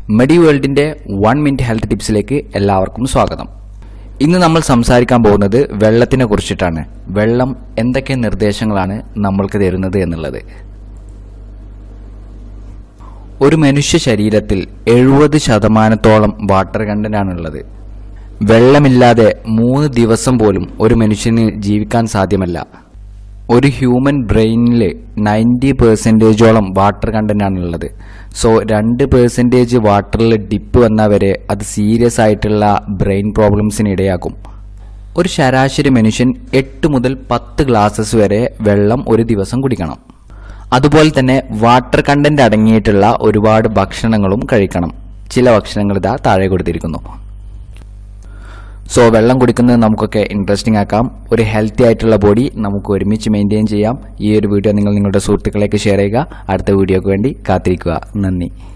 മെഡി വേൾഡിന്റെ one minute health ടിപ്സിലേക്ക് എല്ലാവർക്കും സ്വാഗതം ഇന്ന് നമ്മൾ സംസാരിക്കാൻ പോകുന്നത് വെള്ളത്തിനെ കുറിച്ചിട്ടാണ് വെള്ളം എന്തൊക്കെ നിർദ്ദേശങ്ങളാണ് നമ്മൾക്ക് തരുന്നത് എന്നുള്ളത് ഒരു മനുഷ്യ ശരീരത്തിൽ എഴുപത് ശതമാനത്തോളം വാട്ടർ കണ്ടന്റ് ആണുള്ളത് വെള്ളമില്ലാതെ മൂന്ന് ദിവസം പോലും ഒരു മനുഷ്യന് ജീവിക്കാൻ സാധ്യമല്ല ഒരു ഹ്യൂമൻ ബ്രെയിനിൽ നയൻറ്റി പെർസെൻറ്റേജോളം വാട്ടർ കണ്ടന്റ് ആണുള്ളത് സോ രണ്ട് പെർസെൻറ്റേജ് വാട്ടറിൽ ഡിപ്പ് വന്നവരെ അത് സീരിയസ് ആയിട്ടുള്ള ബ്രെയിൻ പ്രോബ്ലംസിന് ഇടയാക്കും ഒരു ശരാശരി മനുഷ്യൻ എട്ട് മുതൽ പത്ത് ഗ്ലാസസ് വരെ വെള്ളം ഒരു ദിവസം കുടിക്കണം അതുപോലെ തന്നെ വാട്ടർ കണ്ടന്റ് അടങ്ങിയിട്ടുള്ള ഒരുപാട് ഭക്ഷണങ്ങളും കഴിക്കണം ചില ഭക്ഷണങ്ങൾ ഇതാ താഴെ കൊടുത്തിരിക്കുന്നു സോ വെള്ളം കുടിക്കുന്നത് നമുക്കൊക്കെ ഇൻട്രസ്റ്റിംഗ് ആക്കാം ഒരു ഹെൽത്തി ആയിട്ടുള്ള ബോഡി നമുക്ക് ഒരുമിച്ച് മെയിൻറ്റെയിൻ ചെയ്യാം ഈ ഒരു വീഡിയോ നിങ്ങൾ നിങ്ങളുടെ സുഹൃത്തുക്കളേക്ക് ഷെയർ ചെയ്യുക അടുത്ത വീഡിയോക്ക് വേണ്ടി കാത്തിരിക്കുക നന്ദി